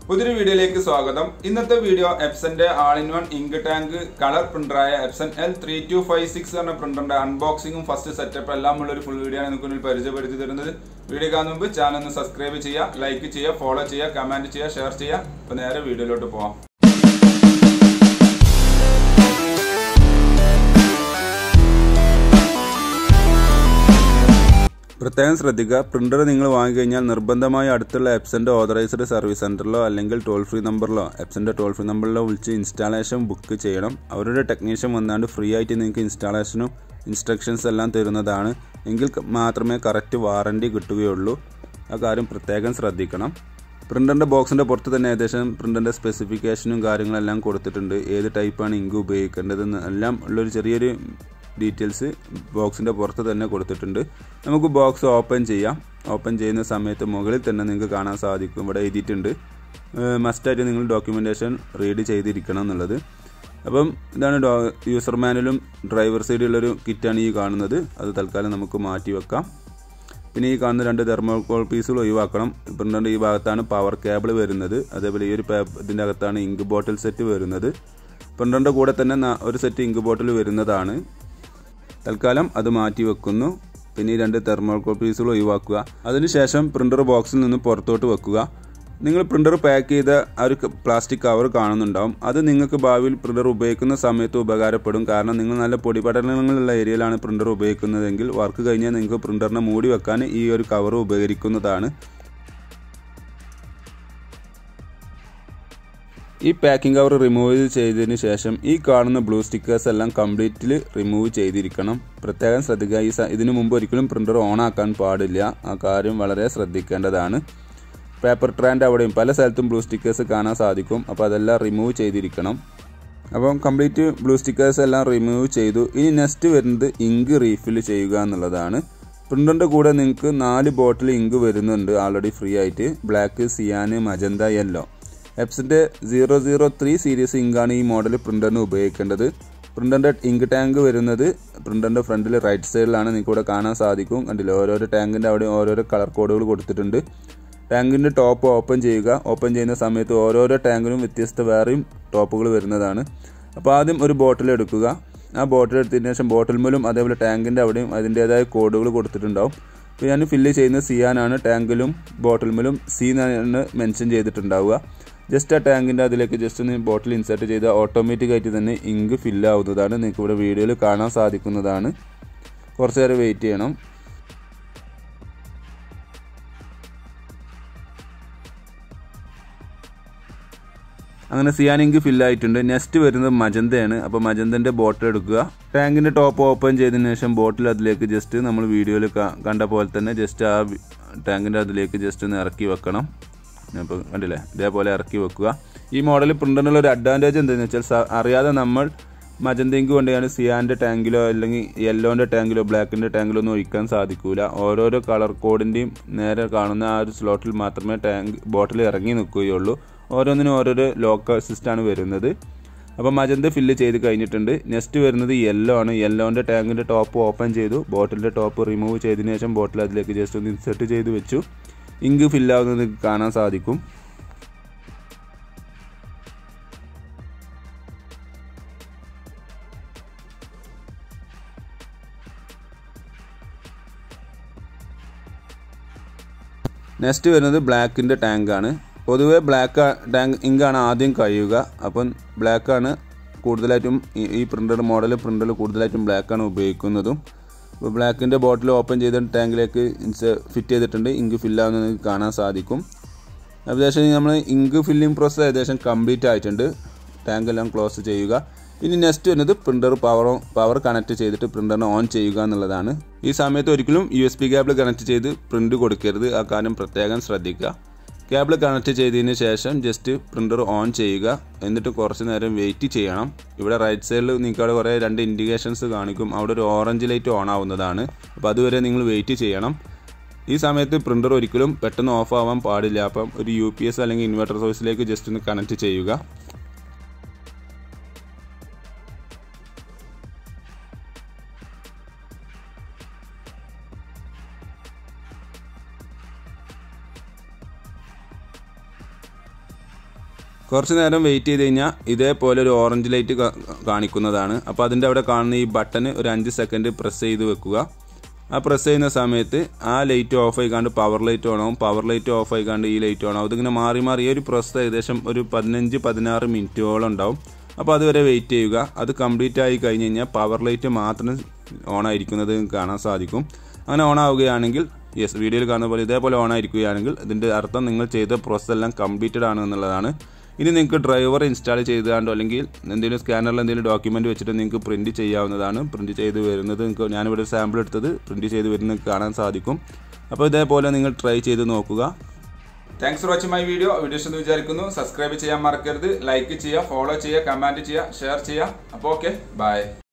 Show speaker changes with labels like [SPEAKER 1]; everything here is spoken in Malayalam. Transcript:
[SPEAKER 1] പുതിയൊരു വീഡിയോയിലേക്ക് സ്വാഗതം ഇന്നത്തെ വീഡിയോ എപ്സന്റെ all in one ink tank colour പ്രിന്ററായ Epson L three two five six എന്ന പ്രിന്ററിന്റെ അൺബോക്സിംഗും ഫസ്റ്റ് സെറ്റപ്പ് എല്ലാം ഉള്ള ഒരു ഫുൾ വീഡിയോ ആണ് നിങ്ങൾക്ക് മുന്നിൽ പരിചയപ്പെടുത്തി തരുന്നത് വീഡിയോ കാണുന്ന മുമ്പ് ചാനൽ ഒന്ന് സബ്സ്ക്രൈബ് ചെയ്യുക ലൈക്ക് ചെയ്യുക ഫോളോ ചെയ്യുക കമന്റ് ചെയ്യുക ഷെയർ ചെയ്യുക അപ്പോൾ നേരെ വീഡിയോയിലോട്ട് പോവാം പ്രത്യേകം ശ്രദ്ധിക്കുക പ്രിന്റർ നിങ്ങൾ വാങ്ങിക്കഴിഞ്ഞാൽ നിർബന്ധമായി അടുത്തുള്ള എപ്സന്റെ ഓതറൈസ്ഡ് സർവീസ് സെന്ററിലോ അല്ലെങ്കിൽ ടോൾ ഫ്രീ നമ്പറിലോ എപ്സന്റെ ടോൾ ഫ്രീ നമ്പറിലോ വിളിച്ച് ഇൻസ്റ്റാളേഷൻ ബുക്ക് ചെയ്യണം അവരുടെ ടെക്നീഷ്യൻ വന്നാണ്ട് ഫ്രീ ആയിട്ട് നിങ്ങൾക്ക് ഇൻസ്റ്റാളേഷനും ഇൻസ്ട്രക്ഷൻസ് എല്ലാം തരുന്നതാണ് എങ്കിൽ മാത്രമേ കറക്റ്റ് വാറണ്ടി കിട്ടുകയുള്ളൂ ആ കാര്യം പ്രത്യേകം ശ്രദ്ധിക്കണം പ്രിന്ററിന്റെ ബോക്സിന്റെ പുറത്ത് തന്നെ ഏകദേശം പ്രിന്ററിന്റെ സ്പെസിഫിക്കേഷനും കാര്യങ്ങളെല്ലാം കൊടുത്തിട്ടുണ്ട് ഏത് ടൈപ്പാണ് ഇങ്ക് ഉപയോഗിക്കേണ്ടതെന്ന് എല്ലാം ഉള്ളൊരു ചെറിയൊരു ഡീറ്റെയിൽസ് ബോക്സിൻ്റെ പുറത്ത് തന്നെ കൊടുത്തിട്ടുണ്ട് നമുക്ക് ബോക്സ് ഓപ്പൺ ചെയ്യാം ഓപ്പൺ ചെയ്യുന്ന സമയത്ത് മുകളിൽ തന്നെ നിങ്ങൾക്ക് കാണാൻ സാധിക്കും ഇവിടെ എഴുതിയിട്ടുണ്ട് മസ്റ്റായിട്ട് നിങ്ങൾ ഡോക്യുമെൻറ്റേഷൻ റീഡ് ചെയ്തിരിക്കണം എന്നുള്ളത് അപ്പം ഇതാണ് ഡോ യൂസർ മാനുവലും ഡ്രൈവർ സൈഡിലുള്ളൊരു കിറ്റാണ് ഈ കാണുന്നത് അത് തൽക്കാലം നമുക്ക് മാറ്റി വെക്കാം പിന്നെ ഈ കാണുന്ന രണ്ട് തെർമോകോൾ പീസുകൾ ഒഴിവാക്കണം പ്രിൻ്ററിൻ്റെ ഈ ഭാഗത്താണ് പവർ കേബിൾ വരുന്നത് അതേപോലെ ഈ ഒരു പേപ്പർ ഇതിൻ്റെ അകത്താണ് ഇങ്ക് ബോട്ടിൽ സെറ്റ് വരുന്നത് പ്രിൻ്ററിൻ്റെ കൂടെ തന്നെ ഒരു സെറ്റ് ഇങ്ക് ബോട്ടിൽ വരുന്നതാണ് തൽക്കാലം അത് മാറ്റി വെക്കുന്നു പിന്നെ ഈ രണ്ട് തെർമോകോൾ പീസുകൾ ഒഴിവാക്കുക അതിനുശേഷം പ്രിൻ്റർ ബോക്സിൽ നിന്ന് പുറത്തോട്ട് വെക്കുക നിങ്ങൾ പ്രിൻ്റർ പാക്ക് ചെയ്ത ആ ഒരു പ്ലാസ്റ്റിക് കവർ കാണുന്നുണ്ടാവും അത് നിങ്ങൾക്ക് ഭാവിയിൽ പ്രിൻ്റർ ഉപയോഗിക്കുന്ന സമയത്ത് ഉപകാരപ്പെടും കാരണം നിങ്ങൾ നല്ല പൊടിപടലങ്ങളുള്ള ഏരിയയിലാണ് പ്രിൻ്റർ ഉപയോഗിക്കുന്നതെങ്കിൽ വർക്ക് കഴിഞ്ഞാൽ നിങ്ങൾക്ക് പ്രിൻ്ററിനെ മൂടി വെക്കാൻ ഈ ഒരു കവർ ഉപകരിക്കുന്നതാണ് ഈ പാക്കിംഗ് കവർ റിമൂവ് ചെയ്തതിന് ശേഷം ഈ കാണുന്ന ബ്ലൂ സ്റ്റിക്കേഴ്സ് എല്ലാം കംപ്ലീറ്റ്ലി റിമൂവ് ചെയ്തിരിക്കണം പ്രത്യേകം ശ്രദ്ധിക്കുക ഈ ഇതിനു മുമ്പ് ഒരിക്കലും പ്രിൻ്റർ ഓൺ ആക്കാൻ പാടില്ല ആ കാര്യം വളരെ ശ്രദ്ധിക്കേണ്ടതാണ് പേപ്പർ ട്രാൻഡ് അവിടെയും പല സ്ഥലത്തും ബ്ലൂ സ്റ്റിക്കേഴ്സ് കാണാൻ സാധിക്കും അപ്പോൾ അതെല്ലാം റിമൂവ് ചെയ്തിരിക്കണം അപ്പം കംപ്ലീറ്റ് ബ്ലൂ സ്റ്റിക്കേഴ്സ് എല്ലാം റിമൂവ് ചെയ്തു ഇനി നെക്സ്റ്റ് വരുന്നത് ഇങ്ക് റീഫിൽ ചെയ്യുക എന്നുള്ളതാണ് പ്രിൻ്ററിൻ്റെ കൂടെ നിങ്ങൾക്ക് നാല് ബോട്ടിൽ ഇങ്ക് വരുന്നുണ്ട് ആൾറെഡി ഫ്രീ ആയിട്ട് ബ്ലാക്ക് സിയാന് മജന്ത യെല്ലോ എപ്സിൻ്റെ സീറോ സീറോ ത്രീ സീരീസ് ഇങ്കാണ് ഈ മോഡൽ പ്രിൻ്ററിന് ഉപയോഗിക്കേണ്ടത് പ്രിൻ്ററിൻ്റെ ഇങ്ക് ടാങ്ക് വരുന്നത് പ്രിൻ്ററിൻ്റെ ഫ്രണ്ടിൽ റൈറ്റ് സൈഡിലാണ് നിങ്ങൾക്ക് ഇവിടെ കാണാൻ സാധിക്കും കണ്ടില്ല ഓരോരോ ടാങ്കിൻ്റെ അവിടെ ഓരോരോ കളർ കോഡുകൾ കൊടുത്തിട്ടുണ്ട് ടാങ്കിൻ്റെ ടോപ്പ് ഓപ്പൺ ചെയ്യുക ഓപ്പൺ ചെയ്യുന്ന സമയത്ത് ഓരോരോ ടാങ്കിനും വ്യത്യസ്ത വേറെയും ടോപ്പുകൾ വരുന്നതാണ് അപ്പോൾ ആദ്യം ഒരു ബോട്ടിൽ എടുക്കുക ആ ബോട്ടിൽ എടുത്തതിന് ശേഷം ബോട്ടിൽ മേലും അതേപോലെ ടാങ്കിൻ്റെ അവിടെയും അതിൻ്റേതായ കോഡുകൾ കൊടുത്തിട്ടുണ്ടാവും അപ്പോൾ ഞാൻ ഫില്ല് ചെയ്യുന്ന സിയാനാണ് ടാങ്കിലും ബോട്ടിൽ മേലും സി എന്നാണ് മെൻഷൻ ചെയ്തിട്ടുണ്ടാവുക ജസ്റ്റ് ആ ടാങ്കിൻ്റെ അതിലേക്ക് ജസ്റ്റ് ഒന്ന് ബോട്ടിൽ ഇൻസേർട്ട് ചെയ്ത് ഓട്ടോമാറ്റിക് ആയിട്ട് തന്നെ ഇങ്ക് ഫില്ല് ആവുന്നതാണ് നിങ്ങൾക്ക് ഇവിടെ വീഡിയോയിൽ കാണാൻ സാധിക്കുന്നതാണ് കുറച്ച് നേരം വെയിറ്റ് ചെയ്യണം അങ്ങനെ സിയാൻ ഇങ്ക് ഫില്ലായിട്ടുണ്ട് നെക്സ്റ്റ് വരുന്നത് മജന്തയാണ് അപ്പോൾ മജന്തൻ്റെ ബോട്ടിൽ എടുക്കുക ടാങ്കിൻ്റെ ടോപ്പ് ഓപ്പൺ ചെയ്തതിന് ശേഷം ബോട്ടിൽ അതിലേക്ക് ജസ്റ്റ് നമ്മൾ വീഡിയോയിൽ കണ്ട പോലെ തന്നെ ജസ്റ്റ് ആ ടാങ്കിൻ്റെ അതിലേക്ക് ജസ്റ്റ് ഒന്ന് ഇറക്കി വെക്കണം ഇപ്പോൾ കണ്ടില്ലേ ഇതേപോലെ ഇറക്കി വെക്കുക ഈ മോഡൽ പ്രിൻ്ററിനുള്ള ഒരു അഡ്വാൻറ്റേജ് എന്താണെന്ന് വെച്ചാൽ അറിയാതെ നമ്മൾ മജന്തിങ്ക് കൊണ്ടാണ് സിയാൻ്റെ ടാങ്കിലോ അല്ലെങ്കിൽ യെല്ലോൻ്റെ ടാങ്കിലോ ബ്ലാക്കിൻ്റെ ടാങ്കിലോ ഒന്നും ഒഴിക്കാൻ സാധിക്കില്ല ഓരോരോ കളർ കോഡിൻ്റെയും നേരെ കാണുന്ന ആ ഒരു സ്ലോട്ടിൽ മാത്രമേ ടാങ്ക് ബോട്ടിൽ ഇറങ്ങി നിൽക്കുകയുള്ളൂ ഓരോന്നിനും ഓരോരോ ലോക്കൽ സിസ്റ്റമാണ് വരുന്നത് അപ്പോൾ മജന്ത ഫില്ല് ചെയ്ത് കഴിഞ്ഞിട്ടുണ്ട് നെക്സ്റ്റ് വരുന്നത് യെല്ലോ ആണ് യെല്ലോൻ്റെ ടാങ്കിൻ്റെ ടോപ്പ് ഓപ്പൺ ചെയ്തു ബോട്ടിലിൻ്റെ ടോപ്പ് റിമൂവ് ചെയ്തതിന് ശേഷം ബോട്ടിൽ അതിലേക്ക് ജസ്റ്റ് ഒന്ന് ഇൻസെർട്ട് ചെയ്ത് വെച്ചു ഇങ്ക് ഫില്ലാവുന്നത് കാണാൻ സാധിക്കും നെക്സ്റ്റ് വരുന്നത് ബ്ലാക്കിൻ്റെ ടാങ്കാണ് പൊതുവെ ബ്ലാക്ക് ടാങ്ക് ഇങ്കാണ് ആദ്യം കഴിയുക അപ്പം ബ്ലാക്കാണ് കൂടുതലായിട്ടും ഈ പ്രിൻ്റർ മോഡൽ പ്രിൻ്ററിൽ കൂടുതലായിട്ടും ബ്ലാക്കാണ് ഉപയോഗിക്കുന്നതും അപ്പോൾ ബ്ലാക്കിൻ്റെ ബോട്ടിൽ ഓപ്പൺ ചെയ്ത ടാങ്കിലേക്ക് ഫിറ്റ് ചെയ്തിട്ടുണ്ട് ഇങ്ക് ഫില്ലാവുന്നത് കാണാൻ സാധിക്കും ഏകദേശം നമ്മൾ ഇങ്ക് ഫില്ലിംഗ് പ്രോസസ്സ് ഏകദേശം കംപ്ലീറ്റ് ആയിട്ടുണ്ട് ടാങ്ക് എല്ലാം ക്ലോസ് ചെയ്യുക ഇനി നെക്സ്റ്റ് വരുന്നത് പ്രിൻ്റർ പവർ പവർ കണക്ട് ചെയ്തിട്ട് പ്രിൻ്ററിനെ ഓൺ ചെയ്യുക എന്നുള്ളതാണ് ഈ സമയത്ത് ഒരിക്കലും U S B cable connect ചെയ്ത് പ്രിൻ്റ് കൊടുക്കരുത് ആ കാര്യം പ്രത്യേകം ശ്രദ്ധിക്കുക കേബിൾ കണക്ട് ചെയ്തതിന് ശേഷം ജസ്റ്റ് പ്രിൻ്റർ ഓൺ ചെയ്യുക എന്നിട്ട് കുറച്ച് നേരം വെയിറ്റ് ചെയ്യണം ഇവിടെ റൈറ്റ് സൈഡിൽ നിങ്ങൾക്ക് അവിടെ കുറേ രണ്ട് ഇൻഡിക്കേഷൻസ് കാണിക്കും അവിടെ ഒരു ഓറഞ്ച് ലൈറ്റ് ഓൺ ആവുന്നതാണ് അപ്പോൾ അതുവരെ നിങ്ങൾ വെയിറ്റ് ചെയ്യണം ഈ സമയത്ത് പ്രിൻ്റർ ഒരിക്കലും പെട്ടെന്ന് ഓഫ് ആവാൻ പാടില്ല അപ്പം ഒരു യു പി എസ് അല്ലെങ്കിൽ ഇൻവെർട്ടർ സോഴ്സിലേക്ക് ജസ്റ്റ് ഒന്ന് കണക്ട് ചെയ്യുക കുറച്ച് നേരം വെയിറ്റ് ചെയ്ത് കഴിഞ്ഞാൽ ഇതേപോലെ ഒരു ഓറഞ്ച് ലൈറ്റ് കാണിക്കുന്നതാണ് അപ്പോൾ അതിൻ്റെ അവിടെ കാണുന്ന ഈ ബട്ടൺ ഒരു അഞ്ച് സെക്കൻഡ് പ്രസ് ചെയ്ത് വെക്കുക ആ പ്രസ് ചെയ്യുന്ന സമയത്ത് ആ ലൈറ്റ് ഓഫ് ആയിക്കാണ്ട് പവർ ലൈറ്റ് ഓൺ ആവും പവർ ലൈറ്റ് ഓഫ് ആയിക്കാണ്ട് ഈ ലൈറ്റ് ഓൺ ആവും ഇതിങ്ങനെ മാറി മാറി ഈ ഒരു പ്രസ് ഏകദേശം ഒരു പതിനഞ്ച് പതിനാറ് മിനിറ്റോളം ഉണ്ടാവും അപ്പോൾ അതുവരെ വെയിറ്റ് ചെയ്യുക അത് കംപ്ലീറ്റ് ആയി കഴിഞ്ഞ് കഴിഞ്ഞാൽ പവർ ലൈറ്റ് മാത്രം ഓൺ ആയിരിക്കുന്നത് കാണാൻ സാധിക്കും അങ്ങനെ ഓൺ ആവുകയാണെങ്കിൽ യെസ് വീഡിയോയിൽ കാണുന്ന പോലെ ഇതേപോലെ ഓൺ ആയിരിക്കുകയാണെങ്കിൽ ഇതിൻ്റെ അർത്ഥം നിങ്ങൾ ചെയ്ത പ്രോസസ് എല്ലാം കംപ്ലീറ്റഡ് ആണ് എന്നുള്ളതാണ് ഇനി നിങ്ങൾക്ക് ഡ്രൈവർ ഇൻസ്റ്റാൾ ചെയ്താണ്ടോ അല്ലെങ്കിൽ എന്തെങ്കിലും സ്കാനറിൽ എന്തെങ്കിലും ഡോക്യുമെൻറ്റ് വെച്ചിട്ട് നിങ്ങൾക്ക് പ്രിൻറ്റ് ചെയ്യാവുന്നതാണ് പ്രിൻറ്റ് ചെയ്ത് വരുന്നത് നിങ്ങൾക്ക് ഞാനിവിടെ ഒരു സാമ്പിൾ എടുത്തത് പ്രിൻറ്റ് ചെയ്ത് വരുന്നത് കാണാൻ സാധിക്കും അപ്പോൾ ഇതേപോലെ നിങ്ങൾ ട്രൈ ചെയ്ത് നോക്കുക thanks for watching my video video എന്ന് വിചാരിക്കുന്നു സബ്സ്ക്രൈബ് ചെയ്യാൻ മറക്കരുത് ലൈക്ക് ചെയ്യുക ഫോളോ ചെയ്യുക കമൻറ്റ് ചെയ്യുക ഷെയർ ചെയ്യുക അപ്പോൾ ഓക്കെ ബൈ